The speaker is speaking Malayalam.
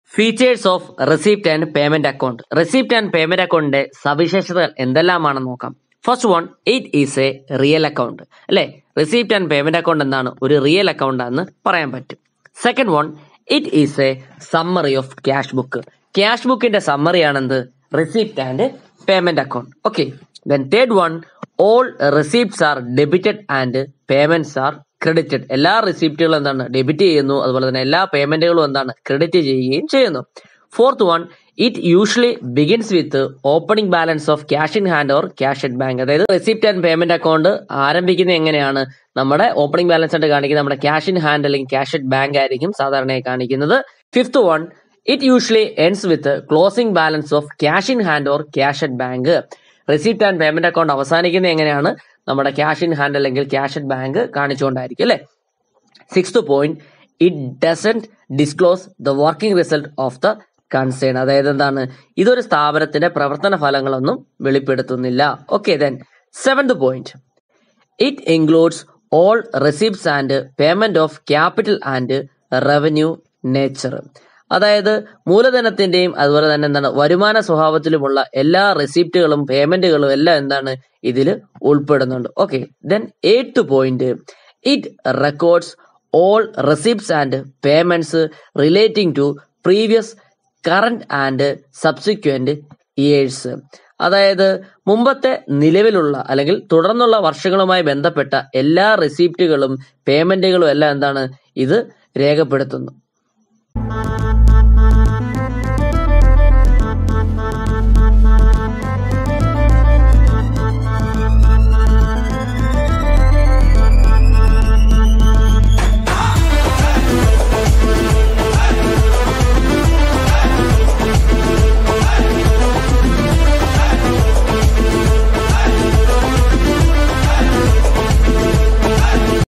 features of receipt and payment account receipt and payment അക്കൗണ്ടിന്റെ സവിശേഷതകൾ എന്തെല്ലാമാണെന്ന് നോക്കാം first one it is a real account അല്ലെ റെസിപ്റ്റ് ആൻഡ് പേയ്മെന്റ് അക്കൗണ്ട് എന്താണ് ഒരു റിയൽ അക്കൗണ്ട് ആണെന്ന് പറയാൻ പറ്റും second one it is a summary of cash book cash ബുക്കിന്റെ സമ്മറി ആണെന്ത് receipt and payment account okay then third one all receipts are debited and payments are credited എല്ലാ റെസിപ്റ്റുകളും എന്താണ് ഡെബിറ്റ് ചെയ്യുന്നു അതുപോലെ തന്നെ എല്ലാ പേയ്മെന്റുകളും എന്താണ് ക്രെഡിറ്റ് ചെയ്യുകയും ചെയ്യുന്നു fourth one it usually begins with opening balance of cash in hand or cash at bank അതായത് റെസിപ്റ്റ് ആൻഡ് പേയ്മെന്റ് അക്കൗണ്ട് ആരംഭിക്കുന്നത് എങ്ങനെയാണ് നമ്മുടെ ഓപ്പണിംഗ് ബാലൻസ് ആയിട്ട് കാണിക്കുന്നത് നമ്മുടെ ക്യാഷ് ഇൻ ഹാൻഡ് അല്ലെങ്കിൽ ക്യാഷ് അറ്റ് ബാങ്ക് ആയിരിക്കും സാധാരണയായി കാണിക്കുന്നത് fifth one it usually ends with closing balance of cash in hand or cash at bank receipt and payment account അവസാനിക്കുന്നത് എങ്ങനെയാണ് നമ്മുടെ ക്യാഷ് ഇൻ ഹാൻഡ് അല്ലെങ്കിൽ ക്യാഷ് അറ്റ് ബാങ്ക് കാണിച്ചുകൊണ്ടായിരിക്കും അല്ലെ sixth point it doesn't disclose the working result of the concern അതായത് എന്താണ് ഇതൊരു സ്ഥാപനത്തിന്റെ പ്രവർത്തന ഫലങ്ങളൊന്നും വെളിപ്പെടുത്തുന്നില്ല okay then seventh point it includes all receipts and payment of capital and revenue nature അതായത് മൂലധനത്തിന്റെയും അതുപോലെ തന്നെ എന്താണ് വരുമാന സ്വഭാവത്തിലുമുള്ള എല്ലാ റെസിപ്റ്റുകളും പേയ്മെന്റുകളും എല്ലാം എന്താണ് ഇതിൽ ഉൾപ്പെടുന്നുണ്ട് okay then eighth point it records all receipts and payments relating to previous current and subsequent years അതായത് മുമ്പത്തെ നിലവിലുള്ള അല്ലെങ്കിൽ തുടർന്നുള്ള വർഷങ്ങളുമായി ബന്ധപ്പെട്ട എല്ലാ റെസിപ്റ്റുകളും പേയ്മെന്റുകളും എല്ലാം എന്താണ് ഇത് രേഖപ്പെടുത്തുന്നു